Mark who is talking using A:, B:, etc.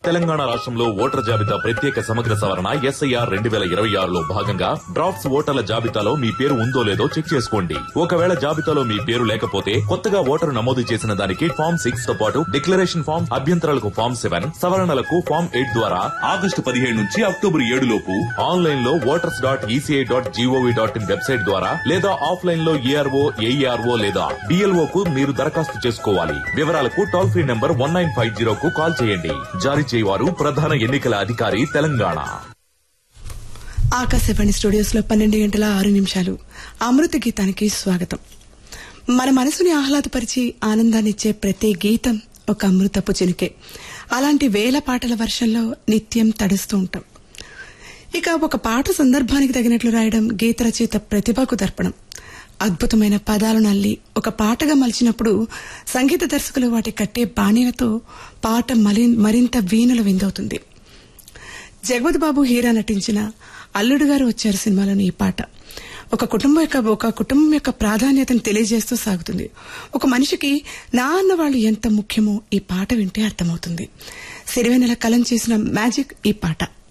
A: తెలంగాణ రాష్ట్రంలో ఓటర్ జాబితా ప్రత్యేక సమగ్ర సవరణ ఎస్ఐఆర్ రెండు వేల ఇరవై ఆరులో భాగంగా డ్రాఫ్ట్స్ ఓటర్ల జాబితాలో మీ పేరు ఉందో లేదో చెక్ చేసుకోండి ఒకవేళ జాబితాలో మీ పేరు లేకపోతే కొత్తగా ఓటరు నమోదు చేసిన దానికి ఫామ్ సిక్స్ తో పాటు డిక్లరేషన్ ఫామ్ అభ్యంతరాలకు ఫామ్ సెవెన్ సవరణలకు ఫామ్ ఎయిట్ ద్వారా ఆగస్టు పదిహేడు నుంచి అక్టోబర్ ఏడు లోపు ఆన్లైన్ లో voters dot ECI dot GOV dot in website ద్వారా లేదా ఆఫ్లైన్ లో ఏఆర్ఓ ఏఈఆర్ఓ లేదా డిఎల్ఓ కు మీరు దరఖాస్తు చేసుకోవాలి వివరాలకు toll free number one nine five zero కు కాల్ చేయండి జారీ చేయవారు ప్రధాన ఎన్నికల అధికారి తెలంగాణ
B: ఆకాశవాణి స్టూడియోస్ లో పన్నెండు గంటల ఆరు నిమిషాలు అమృత గీతానికి స్వాగతం మన మనసుని ఆహ్లాదపరిచి ఆనందాన్నిచ్చే ప్రతి గీతం ఒక అమృతపు చినుకే అలాంటి వేల పాటల వర్షంలో నిత్యం తడుస్తూ ఉంటాం ఇక ఒక పాట సందర్భానికి తగినట్లు రాయడం గీత రచయిత ప్రతిభకు దర్పణం అద్భుతమైన పదాలను అల్లి ఒక పాటగా మలిచినప్పుడు సంగీత దర్శకులు వాటి కట్టే బాణీలతో పాట మలి- మరింత వీణుల విందవుతుంది జగవత్ బాబు హీరా నటించిన అల్లుడు గారు వచ్చారు సినిమాలోని ఈ పాట ఒక కుటుంబం యొక్క ఒక కుటుంబం యొక్క ప్రాధాన్యతను తెలియజేస్తూ సాగుతుంది ఒక మనిషికి నా అన్న వాళ్ళు ఎంత ముఖ్యమో ఈ పాట వింటే అర్థమవుతుంది సిరివెన్నెల కలం చేసిన మ్యాజిక్ ఈ పాట